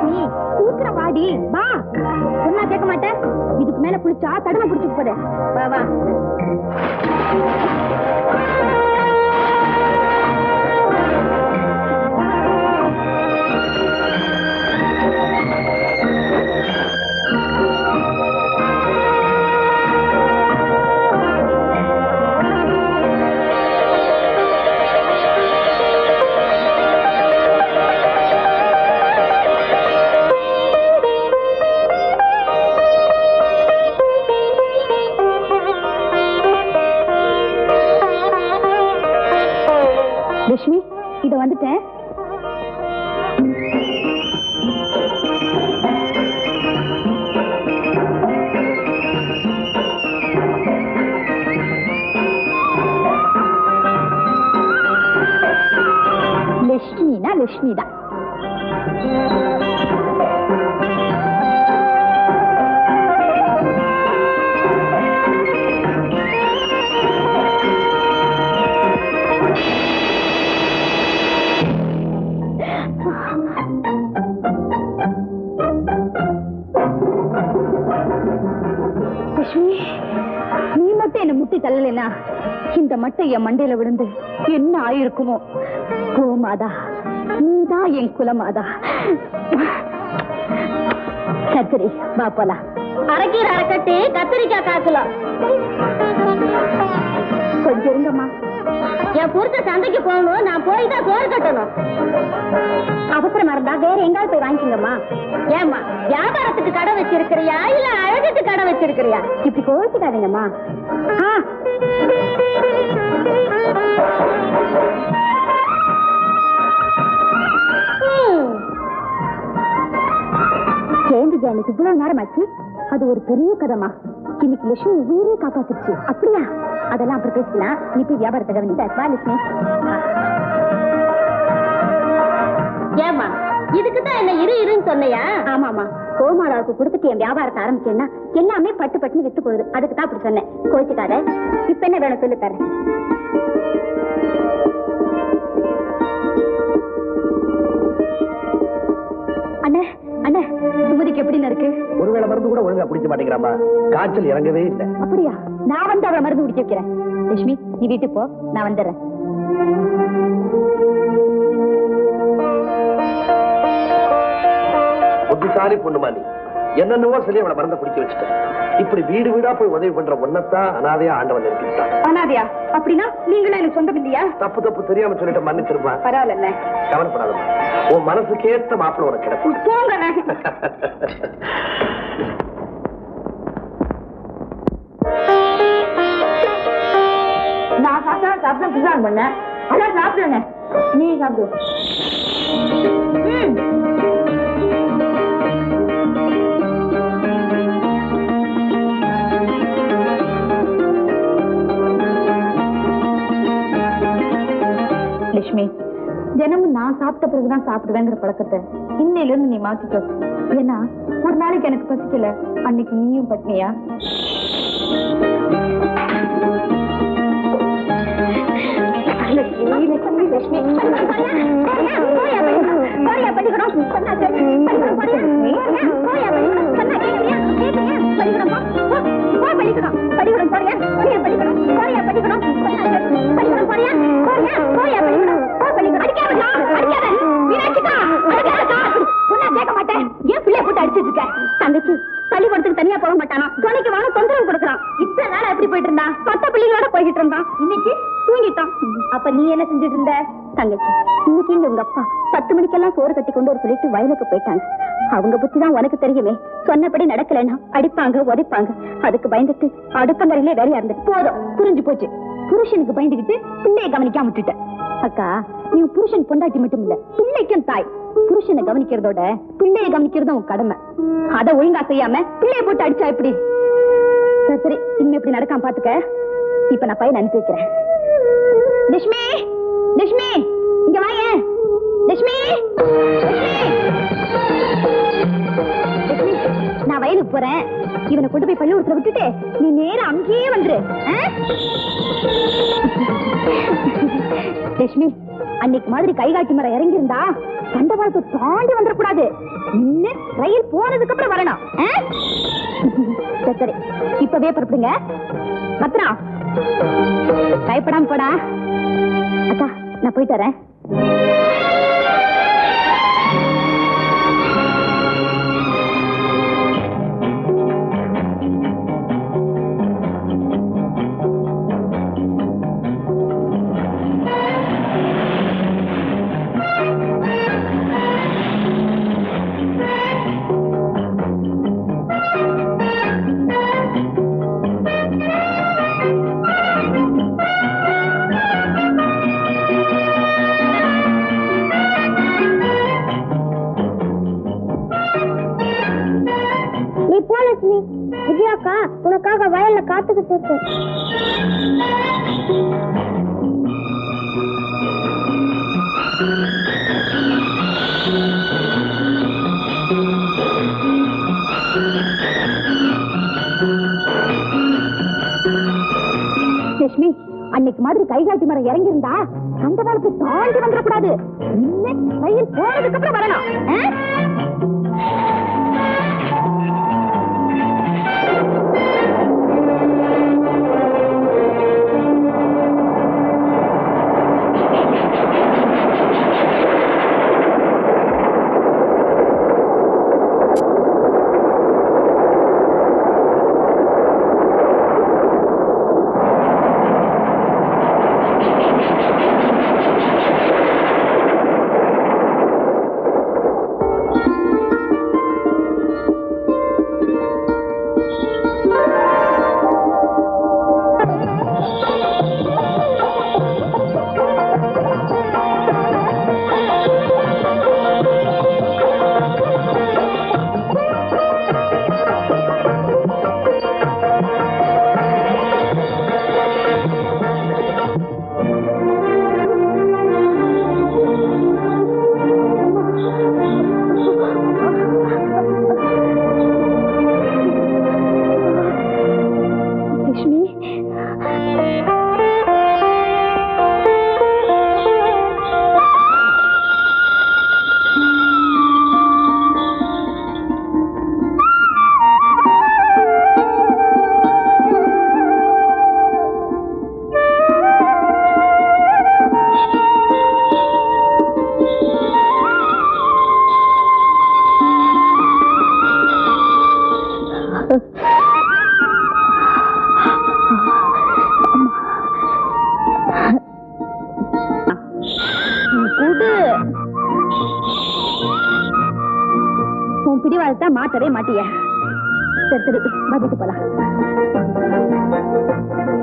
லட்சுமி சீக்கிரம் வாடி வா சொன்னா கேட்க மாட்டேன் இதுக்கு மேல குளிச்சா தடவை பிடிச்சிட்டு போடு வா வா லட்சுமி இத வந்துட்டேன் லட்சுமினா லட்சுமி தான் லட்சுமி நீ மட்டும் என்ன முட்டி தள்ளலைன்னா இந்த மட்டை என் மண்டையில விழுந்து என்ன ஆயிருக்குமோ கோமாதா நீதான் என் குலமாதா கத்திரி வா போலாம் அரைக்கீரை அரைக்கட்டி கத்திரிக்காய் காய்ச்சலாம் கொஞ்சம் இருங்கம்மா என் புருஷ சந்தைக்கு போகணும் நான் போய் தான் சோறு கட்டணும் அவசரமா இருந்தா வேற எங்காவது போய் வாங்கிக்கோங்கம்மா ஏம்மா வியாபாரத்துக்கு கடை வச்சிருக்கிறியா இல்ல அழகுக்கு கடை வச்சிருக்கிறியா இப்படி கோவிச்சுக்காதீங்கம்மா ஆ ம். சேர்ந்து ஜானுக்கு இவ்வளவு நேரம் ஆச்சு அது ஒரு பெரிய கதமா இன்னைக்கு லட்சுமி உயிரே காப்பாத்துச்சு அப்படியா அதெல்லாம் அப்புறம் பேசலாம் நீ போய் வியாபாரத்தை கவனித்த வா லட்சுமி ஏம்மா இதுக்கு தான் என்ன இரு இருன்னு சொன்னையா ஆமாமா கோமாளாவுக்கு கொடுத்துட்டு என் வியாபாரத்தை ஆரம்பிச்சேன்னா எல்லாமே பட்டு பட்டுன்னு வித்து போகுது அதுக்கு தான் அப்படி சொன்னேன் கோச்சிக்காத இப்ப என்ன வேணும் சொல்லி தரேன் அண்ணே அண்ணே சுமதிக்கு எப்படின்னு இருக்கு ஒருவேளை மருந்து கூட ஒழுங்கா குடிக்க மாட்டேங்கிறாமா காய்ச்சல் இறங்கவே இல்லை அப்படியா நான் வந்து அவளை மருந்து குடிக்க வைக்கிறேன் லட்சுமி நீ வீட்டுக்கு போ நான் வந்துடுறேன் புத்திசாலி பொண்ணுமா நீ என்னென்னவோ சொல்லி அவளை மருந்த குடிக்க வச்சுட்டேன் இப்படி வீடு வீடா போய் உதவி பண்ற ஒன்னத்தான் அனாதையா ஆண்டவன் நிறுத்திட்டான் அனாதியா அப்படின்னா நீங்களும் எனக்கு சொந்தம் இல்லையா தப்பு தப்பு தெரியாம சொல்லிட்டு மன்னிச்சிருமா பரவாயில்ல கவலைப்படாதம்மா உன் மனசுக்கு ஏத்த மாப்பிள்ள உனக்கு கிடைக்கும் போங்க நான் சாப்பிட்டா சாப்பிட பிசான் பண்ணேன் அதான் சாப்பிடுங்க நீ சாப்பிடு ம். லட்சுமி தினமும் நான் சாப்பிட்ட பிறகுதான் சாப்பிடுவேங்கிற பழக்கத்தை இன்னையில இருந்து நீ மாத்திக்க ஏன்னா ஒரு நாளைக்கு எனக்கு பசிக்கல அன்னைக்கு நீயும் பட்னியா லட்சுமி லட்சுமி லட்சுமி தங்கச்சி பள்ளிக்கூடத்துக்கு தனியா போக மாட்டானா துணைக்கு வாங்க தொந்தரவு கொடுக்குறான் இத்தனை நாள் எப்படி போயிட்டு இருந்தான் பத்த பிள்ளைகளோட போய்கிட்டு இருந்தான் இன்னைக்கு தூங்கிட்டான் அப்ப நீ என்ன செஞ்சுட்டு இருந்த தங்கச்சி இன்னைக்கு இந்த உங்க அப்பா பத்து மணிக்கெல்லாம் சோறு கட்டி கொண்டு ஒரு சொல்லிட்டு வயலுக்கு போயிட்டாங்க அவங்க புத்தி தான் உனக்கு தெரியுமே சொன்னபடி நடக்கலைன்னா அடிப்பாங்க உதைப்பாங்க அதுக்கு பயந்துட்டு அடுப்பங்கரையிலே வேலையா இருந்துட்டு போதும் புரிஞ்சு போச்சு புருஷனுக்கு பயந்துகிட்டு பிள்ளைய கவனிக்காம விட்டுட்ட அக்கா நீ புருஷன் பொண்டாட்டி மட்டும் இல்ல பிள்ளைக்கும் தாய் புருஷனை கவனிக்கிறதோட பிள்ளைய கவனிக்கிறது உன் கடமை அத ஒழுங்கா செய்யாம பிள்ளைய போட்டு அடிச்சா எப்படி சரி, சரி இனிமே இப்படி நடக்காம பாத்துக்க இப்ப நான் பையன் அனுப்பி வைக்கிறேன் லட்சுமி லட்சுமி இங்க வாங்க லட்சுமி லட்சுமி, நான் வயலுக்கு போறேன் இவனை கொண்டு போய் பள்ளிக்கூடத்துல விட்டுட்டு நீ நேரா அங்கேயே வந்துரு ஆ? லட்சுமி அன்னைக்கு மாதிரி கைகாட்டி மரம் இறங்கி இருந்தா தண்டவாளத்தை தாண்டி வந்துடக்கூடாது நின்னு ரயில் போனதுக்கு அப்புறம் வரணும் ஆ? சரி சரி இப்பவே புறப்படுங்க பத்திரம் பயப்படாம போடா அக்கா நான் போயிட்டு வரேன் நீ போ லட்சுமி விஜயாக்கா உனக்காக வயல்ல காத்துக்கிட்டு இருக்கு லட்சுமி அன்னைக்கு மாதிரி கைகாட்டி மரம் இறங்கி இருந்தா அந்த வாழ்க்கை தாண்டி வந்துடக்கூடாது இன்னும் ரயில் போனதுக்கு அப்புறம் வரணும் ஆ? லட்சுமி குடு உன் பிடிவாதத்தை மாத்தவே மாட்டிய சரி சரி பதிட்டு போலாம்